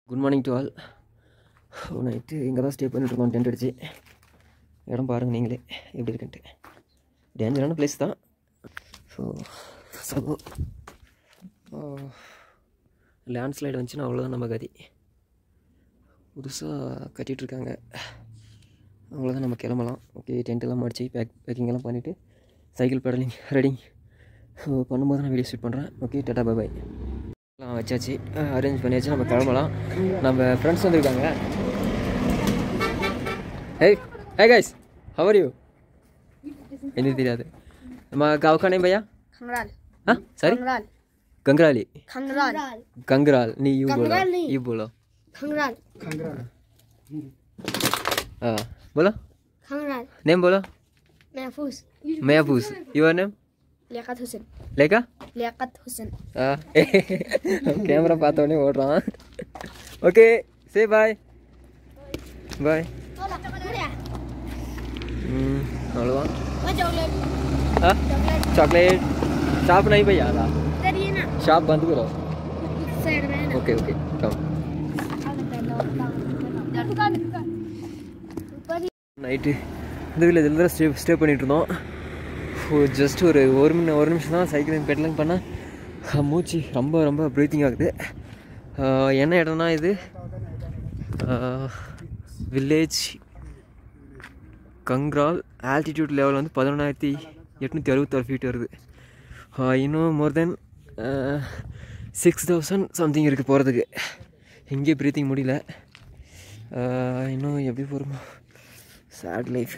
Good morning to all night இங்கே தான் stay பண்ணிட்டு இருந்தோம் டென்ட் அடிச்சு இடம் பாருங்கள் நீங்களே எப்படி இருக்குன்ட்டு டேஞ்சரான பிளேஸ் தான் ஸோ சப்போ லேண்ட் ஸ்லைடு வந்துச்சுன்னா அவ்வளோதான் நம்ம கதி புதுசாக கட்டிகிட்ருக்காங்க அவ்வளோதான் நம்ம கிளம்பலாம் ஓகே டென்ட்டெல்லாம் அடிச்சு பேக் பேக்கிங் எல்லாம் பண்ணிவிட்டு சைக்கிள் பெடலிங் ரெடிங் ஸோ பண்ணும்போது நான் வீடியோ ஷூட் பண்ணுறேன் ஓகே டாடா பை பை எல்லாம் வச்சாச்சு அரேஞ்ச் பண்ணியாச்சு நம்ம கிளம்பலாம் நம்ம ஃப்ரெண்ட்ஸ் வந்திருக்காங்க hey hey guys how are you எனக்கு தெரியாது நம்ம गाँव का नेम भैया खंगराल हाँ सॉरी खंगराल कंगराली खंगराल कंगराल नहीं यू बोलो कंगराल नहीं। यू बोलो खंगराल हाँ बोलो खंगराल नेम बोलो महफूज महफूज योर नेम लियाकत हुसैन लेका लियाकत हुसैन கேமரா பார்த்தோடனே ஓடுறான் ஓகே சே பாய் பாய் ம் அவ்வளோதான் हाँ चॉकलेट शॉप नहीं भैया था करिए ना शॉप बंद करो साइड में है ना ओके ओके कम दुकान दुकान ऊपर ही நைட்டு இந்த வில்லேஜில் தான் ஸ்டே ஸ்டே பண்ணிட்டு இருந்தோம் ஜஸ்ட் ஒரு ஒரு மணி ஒரு நிமிஷம் தான் சைக்கிளிங் பெட்லிங் பண்ணால் மூச்சு ரொம்ப ரொம்ப ப்ரீத்திங் ஆகுது ஆஹ் என்ன இடம்னா இது வில்லேஜ் கங்க்ரால் ஆல்டிடியூட் லெவல் வந்து பதினொன்றாயிரத்தி எட்நூற்றி அறுபத்தாறு ஃபீட் வருது ஆஹ் இன்னும் more than six thousand something இருக்குது போகிறதுக்கு எங்கேயே ப்ரீத்திங் முடியல ஆஹ் இன்னும் எப்படி போகிறோமோ சேட் லைஃப்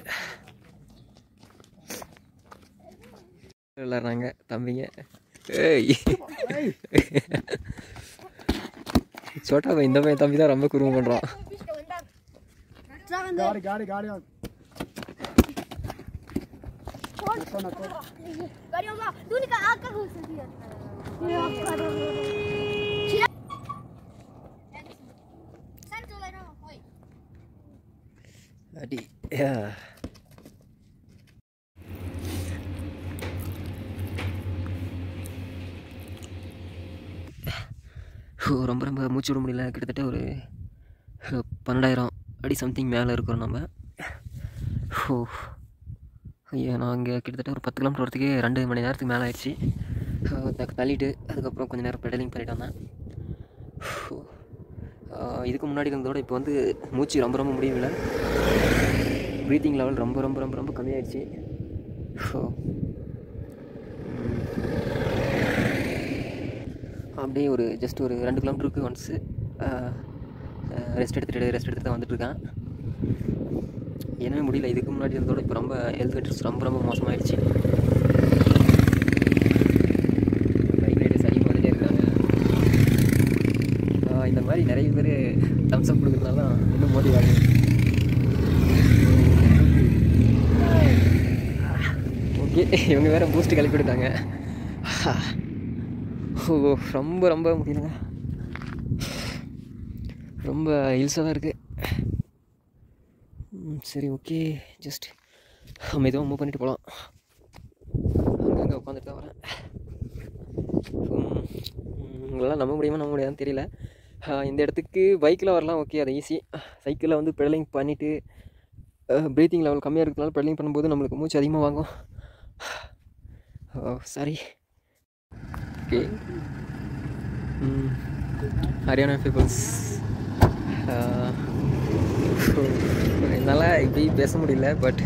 விளாட்றாங்க தம்பிங்க ஏய் சோட்டா பை இந்த பையன் தம்பி தான் ரொம்ப குறும்பு பண்ணுறான் गाड़ी गाड़ी गाड़ी और गाड़ी होगा तू निकाल आग का घुस दिया அடி யா. ஹோ, ரொம்ப ரொம்ப மூச்சு விட முடியல கிட்டத்தட்ட ஒரு அஹ், பன்னெண்டாயிரம் அடி சம்திங் மேலே இருக்கிறோம் நம்ம ஹோ ஐயா நான் இங்கே கிட்டத்தட்ட ஒரு பத்து கிலோமீட்டர் வரதுக்கே ரெண்டு மணி நேரத்துக்கு மேலே ஆயிடுச்சு அஹ், த- தள்ளிட்டு அதுக்கப்புறம் கொஞ்சம் நேரம் பெடலிங் பண்ணிட்டு வந்தேன் ஹோ. அஹ், இதுக்கு முன்னாடி இருந்ததோட இப்போ வந்து மூச்சு ரொம்ப ரொம்ப முடியல ப்ரீத்திங் லெவல் ரொம்ப ரொம்ப ரொம்ப ரொம்ப கம்மியாயிடுச்சு ஸோ அப்படியே ஒரு ஜஸ்ட் ஒரு ரெண்டு கிலோமீட்டருக்கு ஒன்ஸு ரெஸ்ட் எடுத்துகிட்டு ரெஸ்ட் எடுத்துட்டு தான் வந்துட்டுருக்கேன் என்னவே முடியல இதுக்கு முன்னாடி இருந்ததோட இப்போ ரொம்ப ஹெல்த் கண்டிஷன்ஸ் ரொம்ப ரொம்ப மோசமாயிடுச்சு பைக் ரைடர்ஸ் அதிகமாக வந்துட்டே இருக்காங்க ஆஹ் இந்த மாதிரி நிறைய பேர் தம்ஸ் அப் கொடுக்குறதுனால தான் இன்னும் மோட்டிவ் ஆகுது ஓகே இவங்க வேறு பூஸ்ட் கிளப்பி விட்டாங்க ஓ ரொம்ப ரொம்ப முடியலங்க ரொம்ப ஹில்ஸாக தான் இருக்குது சரி ஓகே ஜஸ்ட் மெதுவாக மூவ் பண்ணிட்டு போகலாம் அங்கங்கே உட்காந்துட்டு தான் வரேன் உம், உங்களால் நம்ப முடியுமா நம்ப முடியாதுன்னு தெரியல ஆஹ் இந்த இடத்துக்கு பைக்கில் வரலாம் ஓகே அது ஈஸி சைக்கிளில் வந்து பெடலிங் பண்ணிவிட்டு ப்ரீத்திங் லெவல் கம்மியாக இருக்கிறதுனால பெடலிங் பண்ணும்போது நம்மளுக்கு மூச்சு அதிகமாக வாங்கும் சாரி ஓகே ஹரியானா பீப்புள்ஸ் என்னால் இப்படி பேச முடியல பட்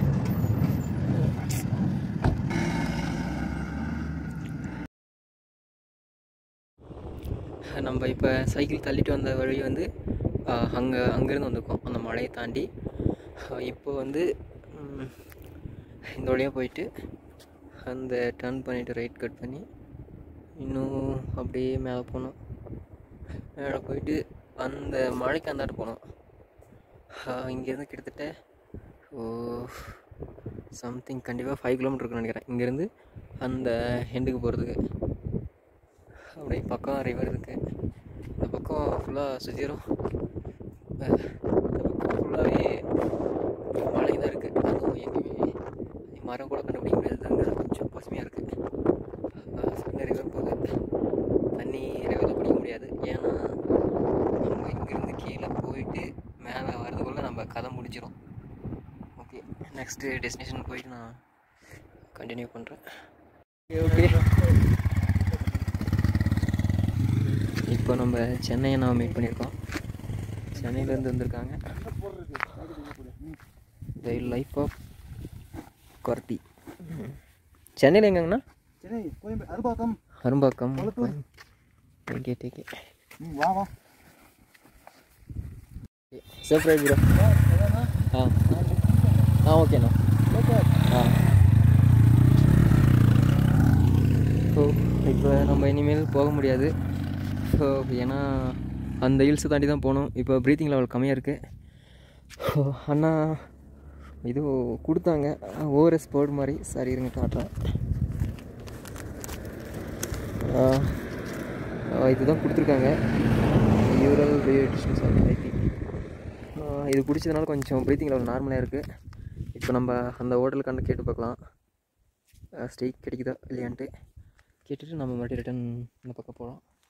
நம்ம இப்போ சைக்கிள் தள்ளிட்டு வந்த வழி வந்து அங்கே அங்கேருந்து வந்திருக்கோம் அந்த மலையை தாண்டி ஆஹ் இப்போ வந்து ம், இந்த வழியாக போயிட்டு அந்த டர்ன் பண்ணிவிட்டு ரைட் கட் பண்ணி இன்னும் அப்படியே மேலே போனோம் மேலே போயிட்டு அந்த மலைக்கு அந்தாட்டு போனோம் ஆஹ் இங்கேருந்து கிட்டத்தட்ட ஓ சம்திங் கண்டிப்பாக ஃபைவ் கிலோமீட்டர் இருக்குன்னு நினைக்கிறேன் இங்கேருந்து அந்த எண்டுக்கு போகிறதுக்கு அப்படியே பக்கம் ரிவர் இருக்குது இந்த பக்கம் ஃபுல்லாக சுற்றிடும் இந்த பக்கம் ஃபுல்லாகவே மலை தான் இருக்குது அதுவும் எங்கேயுமே மரம் கூட கண்டுபிடிக்க முடியாது அங்கே கொஞ்சம் பசுமையாக இருக்குது சண்டை ரிவர் போகுது தண்ணி ரிவரில் பிடிக்க முடியாது ஏன்னா நம்ம இங்கேருந்து போயிட்டு மேலே வரதுக்குள்ளே நம்ம கதை முடிஞ்சிடும் ஓகே நெக்ஸ்ட்டு டெஸ்டினேஷன் போயிட்டு நான் கண்டினியூ பண்ணுறேன் ஓகே இப்போ நம்ம சென்னையை நான் மீட் பண்ணியிருக்கோம் சென்னையிலேருந்து வந்திருக்காங்க வைல்ட் லைஃப் ஆஃப் கார்த்தி சென்னையில் எங்கங்கண்ணா சரி கோயம்பே அரும்பாக்கம் அரும்பாக்கம் கொளத்தூர். டேக்கே டேக்கே ம் வா வா சர்ப்ரைஸ் ப்ரோ ஆ ஆ ஓகேண்ணா ஆ ஸோ இப்போ நம்ம இனிமேல் போக முடியாது ஸோ ஏன்னா அந்த ஹில்ஸை தாண்டி தான் போகணும் இப்போ ப்ரீத்திங் லெவல் கம்மியாக இருக்குது ஸோ அண்ணா இது கொடுத்தாங்க ஓஆர்எஸ் போர்டு மாதிரி சரி இருங்க காட்டுறேன் ஆ, ஆ, இதுதான் கொடுத்துருக்காங்க யூரல் ரேடிஷன்ஸ் ஐபி இது பிடிச்சதுனால கொஞ்சம் ப்ரீத்திங் லெவல் நார்மலாக இருக்குது இப்போ நம்ம அந்த ஹோட்டலுக்கான கேட்டு பார்க்கலாம் ஸ்டேக் கிடைக்குதா இல்லையான்ட்டு கேட்டுட்டு நம்ம மறுபடியும் ரிட்டன் இந்த பக்கம் போகலாம்